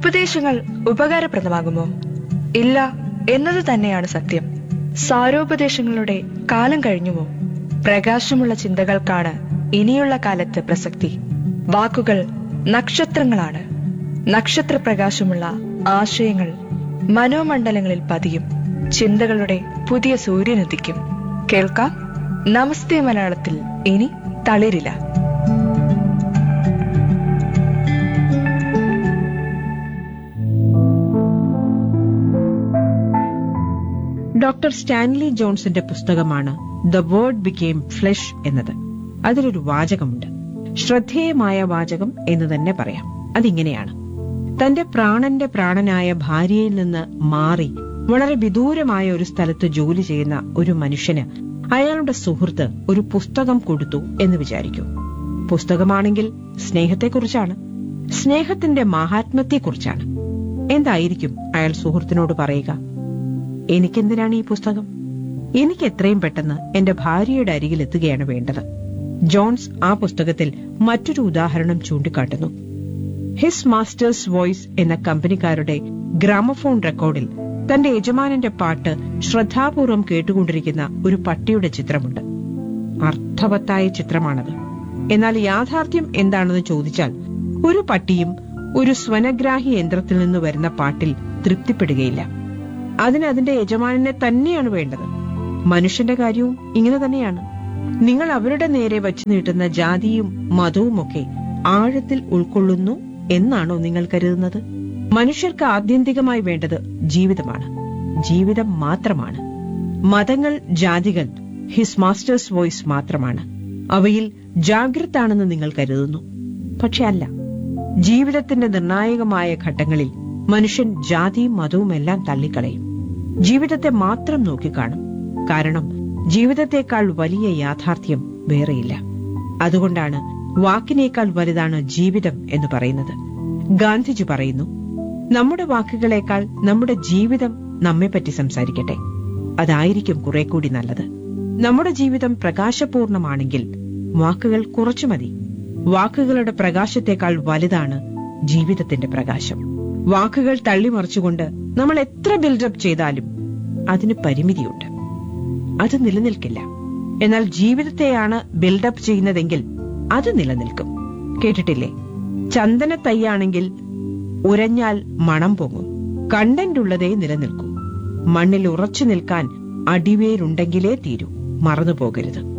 ഉപദേശങ്ങൾ ഉപകാരപ്രദമാകുമോ ഇല്ല എന്നത് തന്നെയാണ് സത്യം സാരോപദേശങ്ങളുടെ കാലം കഴിഞ്ഞുമോ പ്രകാശമുള്ള ചിന്തകൾക്കാണ് ഇനിയുള്ള കാലത്ത് പ്രസക്തി വാക്കുകൾ നക്ഷത്രങ്ങളാണ് നക്ഷത്ര പ്രകാശമുള്ള ആശയങ്ങൾ മനോമണ്ഡലങ്ങളിൽ പതിയും ചിന്തകളുടെ പുതിയ സൂര്യനുദിക്കും കേൾക്കാം നമസ്തേ മലയാളത്തിൽ ഇനി തളിരില്ല ഡോക്ടർ സ്റ്റാൻലി ജോൺസിന്റെ പുസ്തകമാണ് ദ വേർഡ് ബിക്കെയിം ഫ്ലഷ് എന്നത് അതിലൊരു വാചകമുണ്ട് ശ്രദ്ധേയമായ വാചകം എന്ന് തന്നെ പറയാം അതിങ്ങനെയാണ് തന്റെ പ്രാണന്റെ പ്രാണനായ ഭാര്യയിൽ നിന്ന് മാറി വളരെ വിദൂരമായ ഒരു സ്ഥലത്ത് ജോലി ചെയ്യുന്ന ഒരു മനുഷ്യന് അയാളുടെ സുഹൃത്ത് ഒരു പുസ്തകം കൊടുത്തു എന്ന് വിചാരിക്കൂ പുസ്തകമാണെങ്കിൽ സ്നേഹത്തെക്കുറിച്ചാണ് സ്നേഹത്തിന്റെ മാഹാത്മ്യത്തെക്കുറിച്ചാണ് എന്തായിരിക്കും അയാൾ സുഹൃത്തിനോട് പറയുക എനിക്കെന്തിനാണ് ഈ പുസ്തകം എനിക്ക് എത്രയും പെട്ടെന്ന് എന്റെ ഭാര്യയുടെ അരികിൽ എത്തുകയാണ് വേണ്ടത് ജോൺസ് ആ പുസ്തകത്തിൽ മറ്റൊരു ഉദാഹരണം ചൂണ്ടിക്കാട്ടുന്നു ഹിസ് മാസ്റ്റേഴ്സ് വോയിസ് എന്ന കമ്പനിക്കാരുടെ ഗ്രാമഫോൺ റെക്കോർഡിൽ തന്റെ യജമാനന്റെ പാട്ട് ശ്രദ്ധാപൂർവം കേട്ടുകൊണ്ടിരിക്കുന്ന ഒരു പട്ടിയുടെ ചിത്രമുണ്ട് അർത്ഥവത്തായ ചിത്രമാണത് എന്നാൽ യാഥാർത്ഥ്യം എന്താണെന്ന് ചോദിച്ചാൽ ഒരു പട്ടിയും ഒരു സ്വനഗ്രാഹി യന്ത്രത്തിൽ നിന്ന് വരുന്ന പാട്ടിൽ തൃപ്തിപ്പെടുകയില്ല അതിന് അതിന്റെ യജമാനനെ തന്നെയാണ് വേണ്ടത് മനുഷ്യന്റെ കാര്യവും ഇങ്ങനെ തന്നെയാണ് നിങ്ങൾ അവരുടെ നേരെ വച്ചു നീട്ടുന്ന ജാതിയും മതവുമൊക്കെ ആഴത്തിൽ ഉൾക്കൊള്ളുന്നു എന്നാണോ നിങ്ങൾ കരുതുന്നത് മനുഷ്യർക്ക് ആത്യന്തികമായി വേണ്ടത് ജീവിതമാണ് ജീവിതം മാത്രമാണ് മതങ്ങൾ ജാതികൾ ഹിസ് മാസ്റ്റേഴ്സ് വോയിസ് മാത്രമാണ് അവയിൽ ജാഗ്രതാണെന്ന് നിങ്ങൾ കരുതുന്നു പക്ഷെ അല്ല ജീവിതത്തിന്റെ നിർണായകമായ ഘട്ടങ്ങളിൽ മനുഷ്യൻ ജാതിയും മതവും എല്ലാം തള്ളിക്കളയും ജീവിതത്തെ മാത്രം നോക്കിക്കാണും കാരണം ജീവിതത്തെക്കാൾ വലിയ യാഥാർത്ഥ്യം വേറെയില്ല അതുകൊണ്ടാണ് വാക്കിനേക്കാൾ വലുതാണ് ജീവിതം എന്ന് പറയുന്നത് ഗാന്ധിജി പറയുന്നു നമ്മുടെ വാക്കുകളേക്കാൾ നമ്മുടെ ജീവിതം നമ്മെപ്പറ്റി സംസാരിക്കട്ടെ അതായിരിക്കും കുറെ കൂടി നല്ലത് നമ്മുടെ ജീവിതം പ്രകാശപൂർണമാണെങ്കിൽ വാക്കുകൾ കുറച്ചു മതി വാക്കുകളുടെ പ്രകാശത്തെക്കാൾ വലുതാണ് ജീവിതത്തിന്റെ പ്രകാശം വാക്കുകൾ തള്ളിമറിച്ചുകൊണ്ട് നമ്മൾ എത്ര ബിൽഡപ്പ് ചെയ്താലും അതിന് പരിമിതിയുണ്ട് അത് നിലനിൽക്കില്ല എന്നാൽ ജീവിതത്തെയാണ് ബിൽഡപ്പ് ചെയ്യുന്നതെങ്കിൽ അത് നിലനിൽക്കും കേട്ടിട്ടില്ലേ ചന്ദന തൈയാണെങ്കിൽ ഉരഞ്ഞാൽ മണം പൊങ്ങും കണ്ടന്റ് ഉള്ളതേ നിലനിൽക്കൂ മണ്ണിൽ ഉറച്ചു നിൽക്കാൻ അടിവേരുണ്ടെങ്കിലേ തീരൂ മറന്നു പോകരുത്